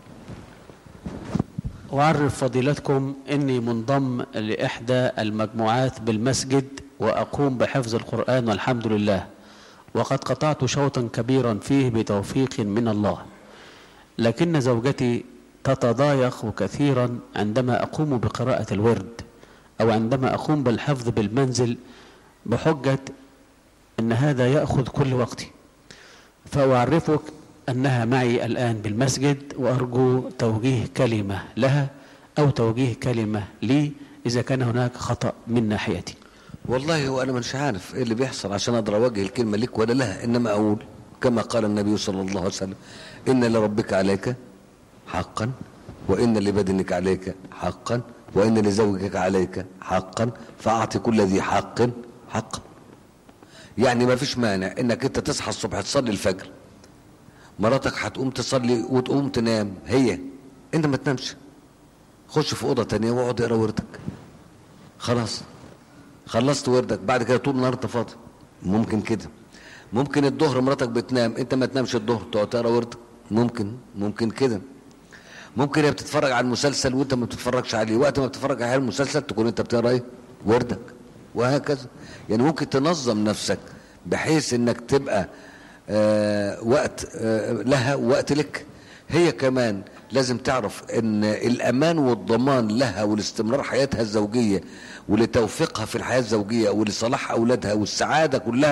وأعرف فضيلتكم أني منضم لإحدى المجموعات بالمسجد وأقوم بحفظ القرآن والحمد لله وقد قطعت شوطا كبيرا فيه بتوفيق من الله لكن زوجتي تتضايق كثيرا عندما أقوم بقراءة الورد أو عندما أقوم بالحفظ بالمنزل بحجة أن هذا يأخذ كل وقتي فأعرفك أنها معي الآن بالمسجد وأرجو توجيه كلمة لها أو توجيه كلمة لي إذا كان هناك خطأ من ناحيتي والله هو انا مش عارف ايه اللي بيحصل عشان اقدر اوجه الكلمه لك ولا لها انما اقول كما قال النبي صلى الله عليه وسلم ان لربك عليك حقا وان لبدنك عليك حقا وان لزوجك عليك حقا فاعط كل ذي حق حقا يعني ما فيش مانع انك انت تصحى الصبح تصلي الفجر مراتك هتقوم تصلي وتقوم تنام هي انت ما تنامش خش في اوضه تانية واقعد اقرا وردك خلاص خلصت وردك بعد كده طول النهار انت فاضي ممكن كده ممكن الظهر مراتك بتنام انت ما تنامش الظهر تقعد تقرا وردك ممكن ممكن كده ممكن هي بتتفرج على المسلسل وانت ما بتتفرجش عليه وقت ما بتتفرج على المسلسل تكون انت بتقرا ايه وردك وهكذا يعني ممكن تنظم نفسك بحيث انك تبقى آه وقت آه لها ووقت لك هي كمان لازم تعرف ان الامان والضمان لها ولاستمرار حياتها الزوجيه ولتوفيقها في الحياه الزوجيه ولصلاح اولادها والسعاده كلها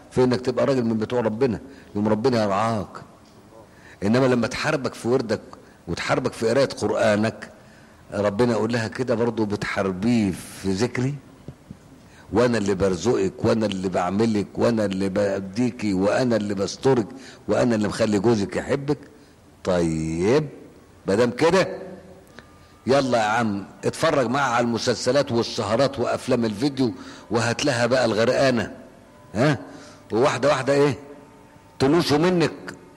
في انك تبقى راجل من بتوع ربنا يوم ربنا يرعاك انما لما تحاربك في وردك وتحاربك في قرايه قرانك ربنا يقول لها كده برضه بتحاربيه في ذكري وانا اللي برزقك وانا اللي بعملك وانا اللي بديكي وانا اللي بسترك وانا اللي مخلي جوزك يحبك طيب مادام كده يلا يا عم اتفرج معاها على المسلسلات والسهرات وافلام الفيديو وهات لها بقى الغرقانه ها وواحده واحده ايه تلوشوا منك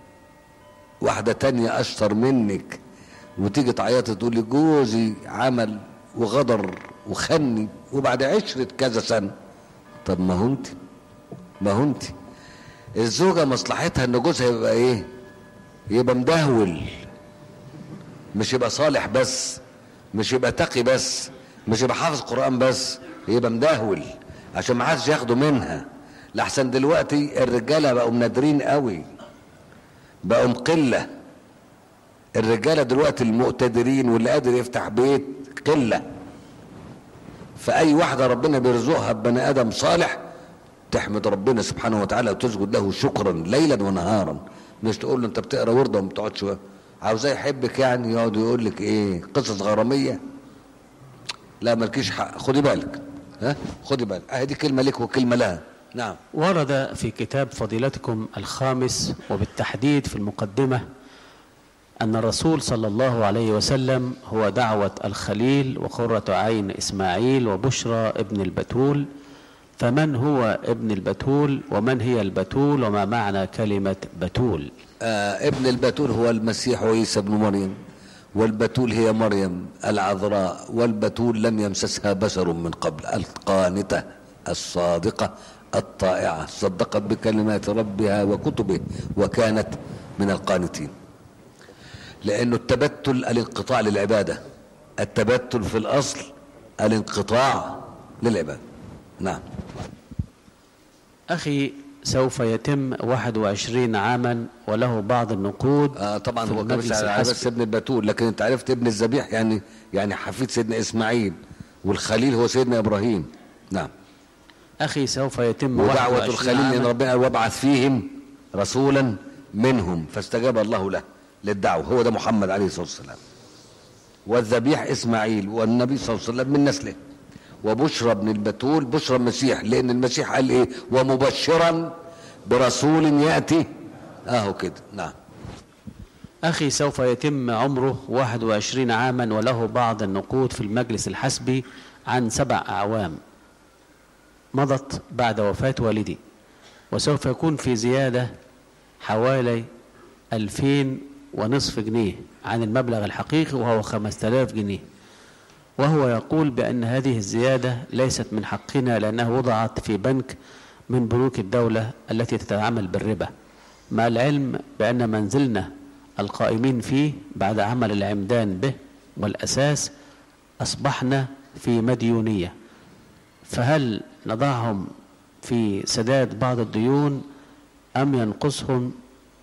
واحده تانية اشطر منك وتيجي تعيطي تقول لي جوزي عمل وغدر وخني وبعد عشرة كذا سنة طب ما هو انت ما هو انت الزوجة مصلحتها ان جوزها يبقى ايه يبقى مدهول مش يبقى صالح بس مش يبقى تقي بس مش يبقى حافظ قرآن بس يبقى مدهول عشان ما حدش ياخده منها لحسن دلوقتي الرجالة بقوا منادرين قوي بقوا قلة الرجالة دلوقتي المقتدرين واللي قادر يفتح بيت قلة فأي واحدة ربنا بيرزقها ببني آدم صالح تحمد ربنا سبحانه وتعالى وتسجد له شكرا ليلا ونهارا مش تقول له انت بتقرا ورده وما بتقعدش عاوزاه يحبك يعني يقعد يقول لك ايه قصص غراميه لا مالكيش حق خدي بالك ها خدي بالك اهي دي كلمه لك وكلمه لها نعم ورد في كتاب فضيلتكم الخامس وبالتحديد في المقدمة أن الرسول صلى الله عليه وسلم هو دعوة الخليل وقرة عين إسماعيل وبشرى ابن البتول فمن هو ابن البتول ومن هي البتول وما معنى كلمة بتول آه ابن البتول هو المسيح عيسى بن مريم والبتول هي مريم العذراء والبتول لم يمسسها بشر من قبل القانتة الصادقة الطائعة صدقت بكلمات ربها وكتبه وكانت من القانتين لأنه التبتل الانقطاع للعبادة التبتل في الأصل الانقطاع للعبادة نعم أخي سوف يتم 21 عاما وله بعض النقود آه طبعا في هو كان المجلس بس, الحسبي. بس ابن البتول لكن انت عرفت ابن الذبيح يعني يعني حفيد سيدنا اسماعيل والخليل هو سيدنا ابراهيم نعم أخي سوف يتم ودعوة 21 الخليل ان عاما ربنا قال وابعث فيهم رسولا منهم فاستجاب الله له للدعوة هو ده محمد عليه الصلاة والسلام والذبيح اسماعيل والنبي صلى الله عليه وسلم من نسله وبشرى بن البتول بشرى المسيح لان المسيح قال ايه ومبشرا برسول ياتي اهو كده نعم أخي سوف يتم عمره 21 عاما وله بعض النقود في المجلس الحسبي عن سبع أعوام مضت بعد وفاة والدي وسوف يكون في زيادة حوالي ألفين ونصف جنيه عن المبلغ الحقيقي وهو خمسة آلاف جنيه وهو يقول بأن هذه الزيادة ليست من حقنا لأنها وضعت في بنك من بنوك الدولة التي تتعامل بالربا مع العلم بأن منزلنا القائمين فيه بعد عمل العمدان به والأساس أصبحنا في مديونية فهل نضعهم في سداد بعض الديون أم ينقصهم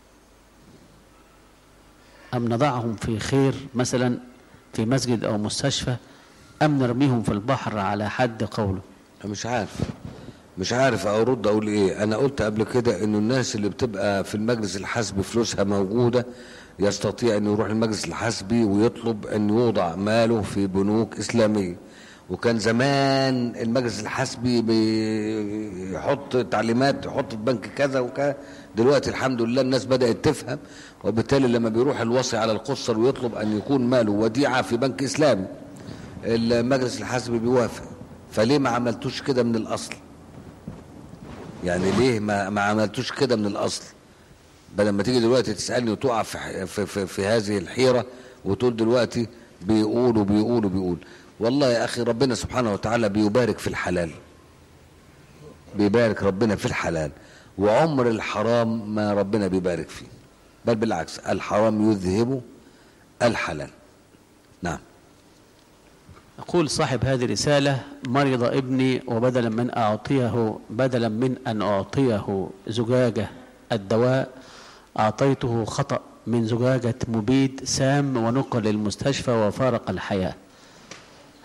أم نضعهم في خير مثلا في مسجد أو مستشفى أم نرميهم في البحر على حد قوله أنا مش عارف مش عارف ارد اقول ايه انا قلت قبل كده انه الناس اللي بتبقى في المجلس الحسبي فلوسها موجوده يستطيع انه يروح المجلس الحسبي ويطلب ان يوضع ماله في بنوك اسلاميه وكان زمان المجلس الحسبي بيحط تعليمات يحط في بنك كذا وكذا دلوقتي الحمد لله الناس بدات تفهم وبالتالي لما بيروح الوصي على القصر ويطلب ان يكون ماله وديعه في بنك اسلامي المجلس الحسبي بيوافق فليه ما عملتوش كده من الاصل يعني ليه ما ما عملتوش كده من الاصل بدل ما تيجي دلوقتي تسالني وتقع في, ح- في, في, في هذه الحيره وتقول دلوقتي بيقول وبيقول وبيقول والله يا اخي ربنا سبحانه وتعالى بيبارك في الحلال بيبارك ربنا في الحلال وعمر الحرام ما ربنا بيبارك فيه بل بالعكس الحرام يذهب الحلال نعم يقول صاحب هذه الرسالة مرض ابني وبدلا من أعطيه بدلا من أن أعطيه زجاجة الدواء أعطيته خطأ من زجاجة مبيد سام ونقل للمستشفى وفارق الحياة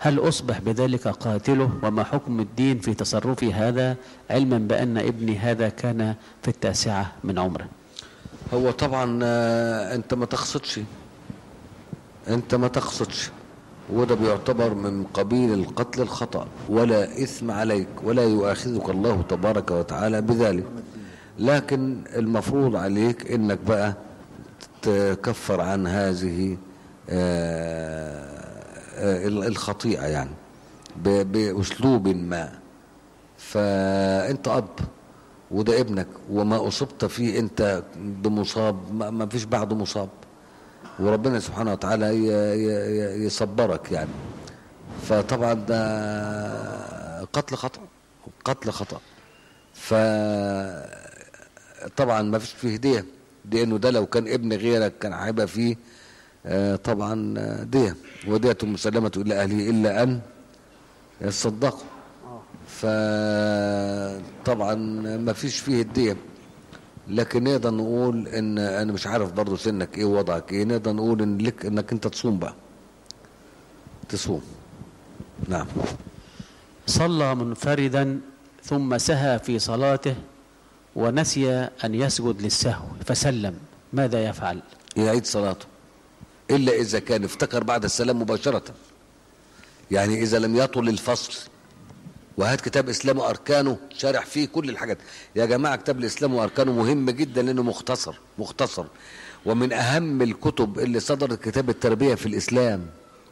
هل أصبح بذلك قاتله وما حكم الدين في تصرفي هذا علما بأن ابني هذا كان في التاسعة من عمره هو طبعا آه، انت ما تقصدش انت ما تقصدش وده بيعتبر من قبيل القتل الخطأ ولا إثم عليك ولا يؤاخذك الله تبارك وتعالى بذلك لكن المفروض عليك انك بقى تكفر عن هذه آه، آه، الخطيئة يعني ب- بأسلوب ما فأنت أب وده ابنك وما أصبت فيه أنت بمصاب ما ما فيش بعده مصاب وربنا سبحانه وتعالى ي- ي- ي- يصبرك يعني فطبعا ده قتل خطأ قتل خطأ ف طبعا ما فيش فيه دية لأنه ده لو كان ابن غيرك كان هيبقى فيه آه، طبعا آه، دية ودية مسلمة إلى أهله إلا أن يصدقوا فطبعا ما فيش فيه الدية لكن نقدر نقول ان انا مش عارف برضو سنك ايه وضعك ايه نقدر نقول ان لك انك انت تصوم بقى تصوم نعم صلى منفردا ثم سهى في صلاته ونسي أن يسجد للسهو فسلم ماذا يفعل يعيد صلاته الا اذا كان افتكر بعد السلام مباشرة يعني اذا لم يطل الفصل وهات كتاب اسلام واركانه شارح فيه كل الحاجات يا جماعه كتاب الاسلام واركانه مهم جدا لانه مختصر مختصر ومن اهم الكتب اللي صدرت كتاب التربيه في الاسلام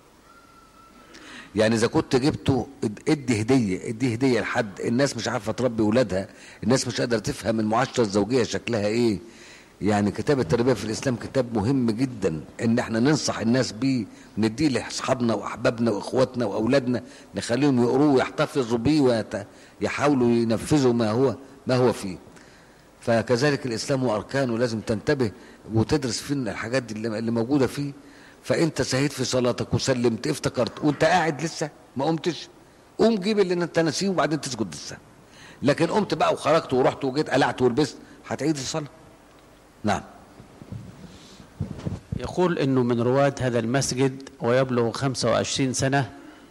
يعني اذا كنت جبته اد- ادي هديه ادي هديه لحد الناس مش عارفه تربي ولادها الناس مش قادره تفهم المعاشره الزوجيه شكلها ايه يعني كتاب التربيه في الاسلام كتاب مهم جدا ان احنا ننصح الناس بيه نديه لاصحابنا واحبابنا واخواتنا واولادنا نخليهم يقروه ويحتفظوا بيه ويحاولوا ينفذوا ما هو ما هو فيه فكذلك الاسلام واركانه لازم تنتبه وتدرس فيه الحاجات دي اللي اللي موجوده فيه فانت سهيت في صلاتك وسلمت افتكرت وانت قاعد لسه ما قمتش قوم جيب اللي انت ناسيه وبعدين تسجد لسه لكن قمت بقى وخرجت ورحت وجيت قلعت ولبست هتعيد الصلاه نعم يقول انه من رواد هذا المسجد ويبلغ 25 سنة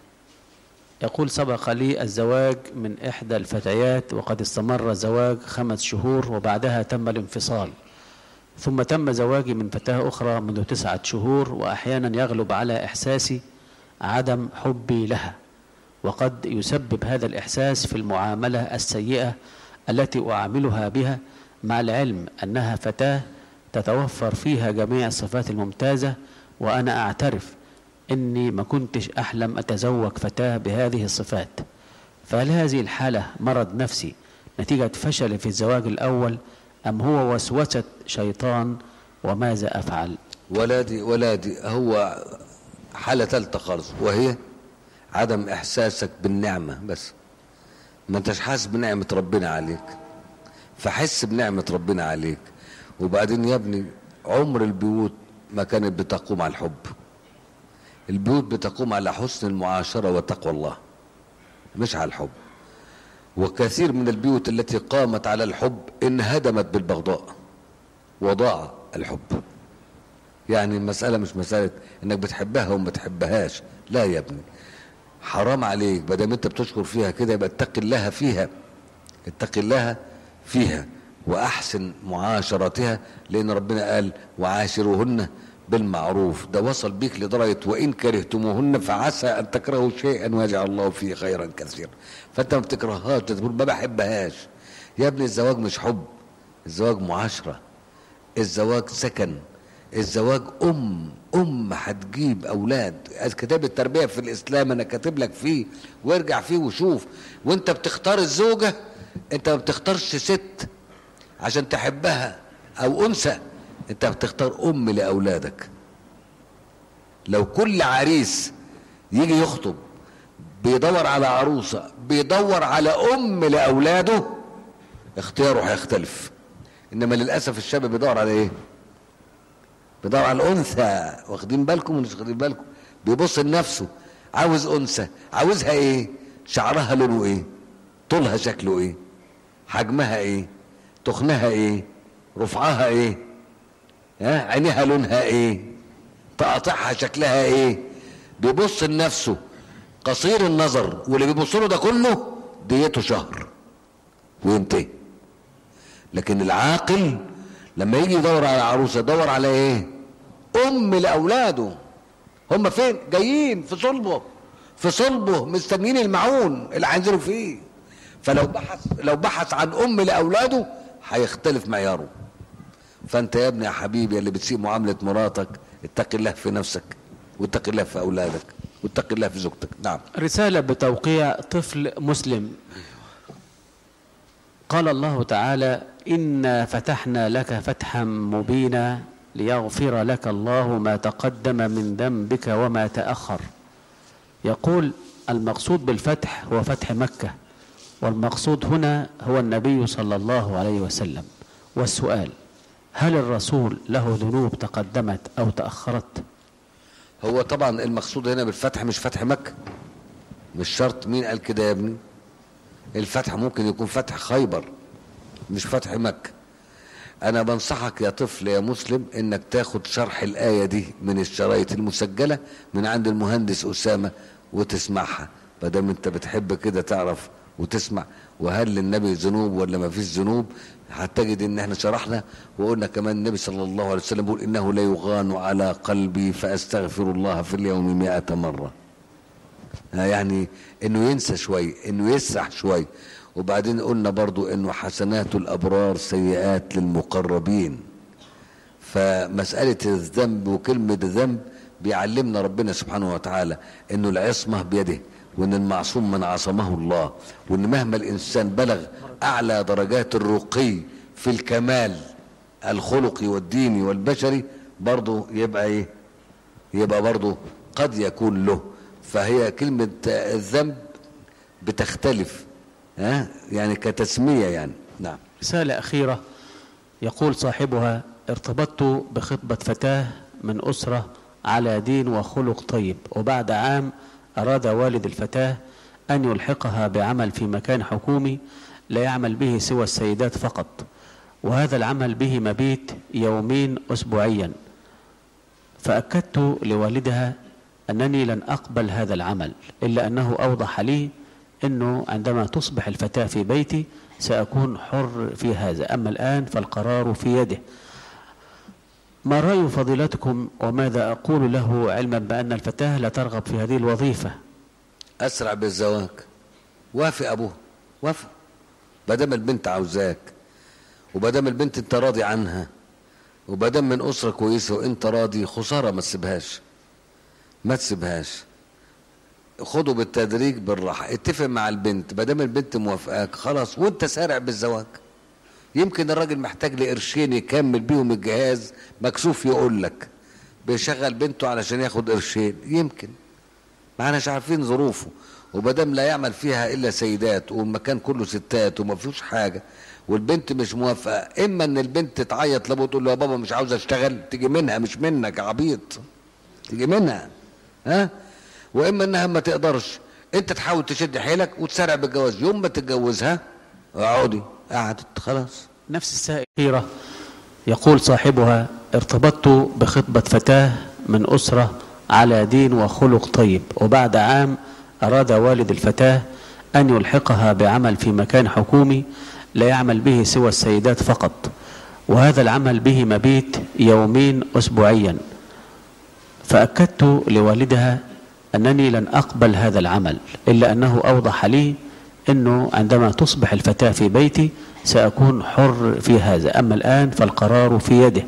يقول سبق لي الزواج من إحدى الفتيات وقد استمر الزواج خمس شهور وبعدها تم الانفصال ثم تم زواجي من فتاة أخرى منذ تسعة شهور وأحيانا يغلب على إحساسي عدم حبي لها وقد يسبب هذا الإحساس في المعاملة السيئة التي أعاملها بها مع العلم أنها فتاة تتوفر فيها جميع الصفات الممتازة وأنا أعترف إني ما كنتش أحلم أتزوج فتاة بهذه الصفات فهل هذه الحالة مرض نفسي نتيجة فشل في الزواج الأول أم هو وسوسة شيطان وماذا أفعل ولادي ولادي هو حالة ثالثة خالص وهي عدم إحساسك بالنعمة بس ما انتش حاسس بنعمة ربنا عليك فحس بنعمة ربنا عليك وبعدين يا ابني عمر البيوت ما كانت بتقوم على الحب البيوت بتقوم على حسن المعاشرة وتقوى الله مش على الحب وكثير من البيوت التي قامت على الحب انهدمت بالبغضاء وضاع الحب يعني المسألة مش مسألة انك بتحبها وما بتحبهاش لا يا ابني حرام عليك بدل انت بتشكر فيها كده يبقى اتق الله فيها اتق الله فيها واحسن معاشرتها لان ربنا قال وعاشروهن بالمعروف ده وصل بيك لدرجة وإن كرهتموهن فعسى أن تكرهوا شيئا ويجعل الله فيه خيرا كثيرا فأنت ما بتكرههاش ده تقول ما بحبهاش يا ابني الزواج مش حب الزواج معاشرة الزواج سكن الزواج أم أم هتجيب أولاد كتاب التربية في الإسلام أنا كاتب لك فيه وارجع فيه وشوف وأنت بتختار الزوجة أنت ما بتختارش ست عشان تحبها أو أنثى أنت بتختار أم لأولادك لو كل عريس يجي يخطب بيدور على عروسة بيدور على أم لأولاده اختياره هيختلف إنما للأسف الشاب بيدور على إيه؟ بيدور على الانثى واخدين بالكم ولا مش واخدين بالكم بيبص لنفسه عاوز انثى عاوزها ايه شعرها لونه ايه طولها شكله ايه حجمها ايه تخنها ايه رفعها ايه ها عينيها لونها ايه تقاطعها شكلها ايه بيبص لنفسه قصير النظر واللي بيبص له ده كله ديته شهر وينتهي لكن العاقل لما يجي يدور على عروسه يدور على ايه ام لاولاده هم فين جايين في صلبه في صلبه مستنيين المعون اللي هينزلوا فيه فلو بحث لو بحث عن ام لاولاده هيختلف معياره فانت يا ابني يا حبيبي اللي بتسيء معامله مراتك اتق الله في نفسك واتق الله في اولادك واتق الله في زوجتك نعم رسالة بتوقيع طفل مسلم قال الله تعالى إنا فتحنا لك فتحا مبينا ليغفر لك الله ما تقدم من ذنبك وما تأخر يقول المقصود بالفتح هو فتح مكة والمقصود هنا هو النبي صلى الله عليه وسلم والسؤال هل الرسول له ذنوب تقدمت أو تأخرت هو طبعا المقصود هنا بالفتح مش فتح مكة مش شرط مين قال كده يا ابني الفتح ممكن يكون فتح خيبر مش فتح مكة انا بنصحك يا طفل يا مسلم انك تاخد شرح الاية دي من الشرايط المسجلة من عند المهندس اسامة وتسمعها مادام انت بتحب كده تعرف وتسمع وهل للنبي ذنوب ولا ما فيش ذنوب هتجد ان احنا شرحنا وقلنا كمان النبي صلى الله عليه وسلم بيقول انه لا يغان على قلبي فاستغفر الله في اليوم مئة مرة يعني انه ينسى شوي انه يسرح شوي وبعدين قلنا برضو انه حسنات الابرار سيئات للمقربين فمسألة الذنب وكلمة ذنب بيعلمنا ربنا سبحانه وتعالى انه العصمة بيده وان المعصوم من عصمه الله وان مهما الانسان بلغ اعلى درجات الرقي في الكمال الخلقي والديني والبشري برضه يبقى ايه يبقى برضه قد يكون له فهي كلمة الذنب بتختلف ها يعني كتسمية يعني نعم رسالة أخيرة يقول صاحبها ارتبطت بخطبة فتاة من أسرة على دين وخلق طيب وبعد عام أراد والد الفتاة أن يلحقها بعمل في مكان حكومي لا يعمل به سوى السيدات فقط وهذا العمل به مبيت يومين أسبوعيا فأكدت لوالدها أنني لن أقبل هذا العمل إلا أنه أوضح لي أنه عندما تصبح الفتاة في بيتي سأكون حر في هذا أما الآن فالقرار في يده ما رأي فضيلتكم وماذا أقول له علما بأن الفتاة لا ترغب في هذه الوظيفة اسرع بالزواج وافق ابوه وافق بدام البنت عاوزاك وبدام البنت انت راضي عنها وبدام من اسره كويسه وانت راضي خساره ما تسيبهاش ما تسيبهاش خده بالتدريج بالراحه اتفق مع البنت بدام البنت موافقاك خلاص وانت سارع بالزواج يمكن الراجل محتاج لقرشين يكمل بيهم الجهاز مكسوف يقول لك بيشغل بنته علشان ياخد قرشين يمكن ما احناش عارفين ظروفه وبدام لا يعمل فيها الا سيدات والمكان كله ستات وما فيهوش حاجه والبنت مش موافقه اما ان البنت تعيط لابوه تقول له يا بابا مش عاوز اشتغل تيجي منها مش منك يا عبيط تيجي منها ها واما انها ما تقدرش انت تحاول تشد حيلك وتسرع بالجواز يوم ما تتجوزها اقعدي قعدت خلاص نفس السائل الأخيرة يقول صاحبها ارتبطت بخطبة فتاة من أسرة على دين وخلق طيب وبعد عام أراد والد الفتاة أن يلحقها بعمل في مكان حكومي لا يعمل به سوى السيدات فقط وهذا العمل به مبيت يومين أسبوعيا فأكدت لوالدها أنني لن أقبل هذا العمل إلا أنه أوضح لي أنه عندما تصبح الفتاة في بيتي سأكون حر في هذا أما الآن فالقرار في يده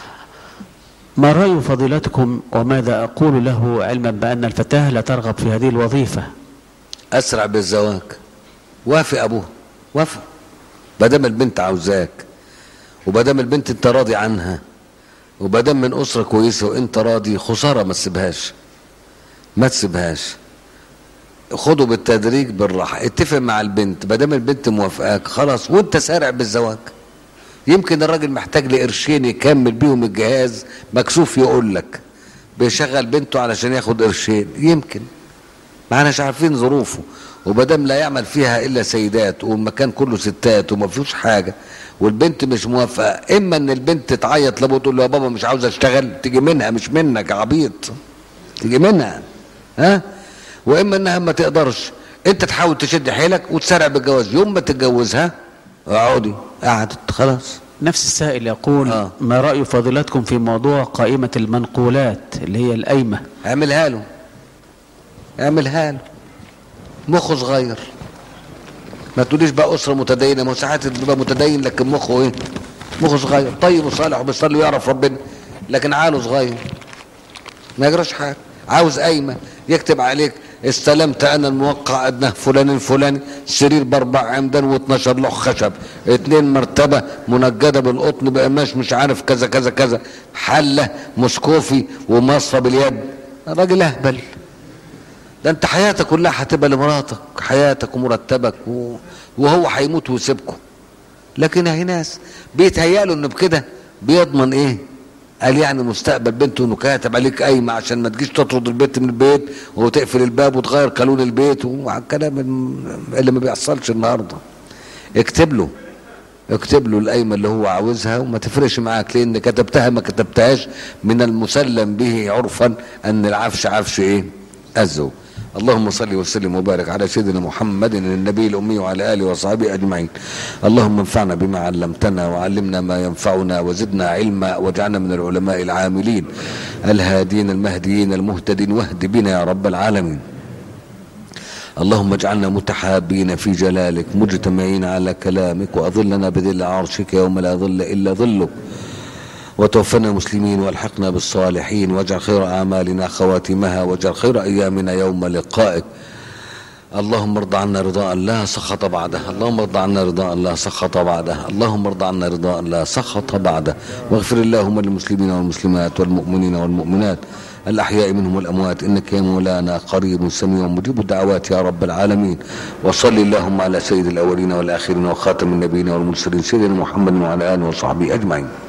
ما رأي فضيلتكم وماذا أقول له علما بأن الفتاة لا ترغب في هذه الوظيفة اسرع بالزواج وافق ابوه وافق بدام البنت عاوزاك وبدام البنت انت راضي عنها وبدام من اسره كويسه وانت راضي خساره ما تسيبهاش ما تسيبهاش خده بالتدريج بالراحه اتفق مع البنت بدام البنت موافقاك خلاص وانت سارع بالزواج يمكن الراجل محتاج لقرشين يكمل بيهم الجهاز مكسوف يقول لك بيشغل بنته علشان ياخد قرشين يمكن ما احناش عارفين ظروفه وبدام لا يعمل فيها الا سيدات والمكان كله ستات وما فيهوش حاجه والبنت مش موافقه اما ان البنت تعيط لابوه تقول له يا بابا مش عاوز اشتغل تيجي منها مش منك يا عبيط تيجي منها ها واما انها ما تقدرش انت تحاول تشد حيلك وتسرع بالجواز يوم ما تتجوزها اقعدي قعدت خلاص نفس السائل يقول آه. ما رأي فضيلتكم في موضوع قائمة المنقولات اللي هي القايمة اعملها له اعملها له مخه صغير ما تقوليش بقى اسره متدينه ما هو ساعات بيبقى متدين لكن مخه ايه مخه صغير طيب وصالح وبيصلي ويعرف ربنا لكن عقله صغير ما يجراش حاجه عاوز قايمه يكتب عليك استلمت انا الموقع ادناه فلان الفلاني سرير باربع عمدان و12 لوح خشب اتنين مرتبه منجده بالقطن بقماش مش عارف كذا كذا كذا حله مسكوفي ومصفى باليد راجل اهبل ده انت حياتك كلها هتبقى لمراتك حياتك ومرتبك و... وهو هيموت ويسيبكم لكن هي ناس بيتهيألوا انه بكده بيضمن ايه قال يعني مستقبل بنته انه كاتب عليك قايمه عشان ما تجيش تطرد البيت من البيت وتقفل الباب وتغير قانون البيت والكلام اللي ما بيحصلش النهارده اكتب له اكتب له القايمه اللي هو عاوزها وما تفرقش معاك لان كتبتها ما كتبتهاش من المسلم به عرفا ان العفش عفش ايه الزوج اللهم صل وسلم وبارك على سيدنا محمد النبي الأمي وعلى آله وصحبه أجمعين اللهم انفعنا بما علمتنا وعلمنا ما ينفعنا وزدنا علما واجعلنا من العلماء العاملين الهادين المهديين المهتدين واهد بنا يا رب العالمين اللهم اجعلنا متحابين في جلالك مجتمعين على كلامك وأظلنا بذل عرشك يوم لا ظل إلا ظلك وتوفنا مسلمين والحقنا بالصالحين واجعل خير اعمالنا خواتمها واجعل خير ايامنا يوم لقائك اللهم ارض عنا رضاء لا سخط بعده اللهم ارض عنا رضاء لا سخط بعده اللهم ارض عنا رضاء لا سخط بعده واغفر اللهم للمسلمين والمسلمات والمؤمنين والمؤمنات الأحياء منهم والأموات إنك يا مولانا قريب سميع مجيب الدعوات يا رب العالمين وصل اللهم على سيد الأولين والآخرين وخاتم النبيين والمرسلين سيدنا محمد وعلى آله وصحبه أجمعين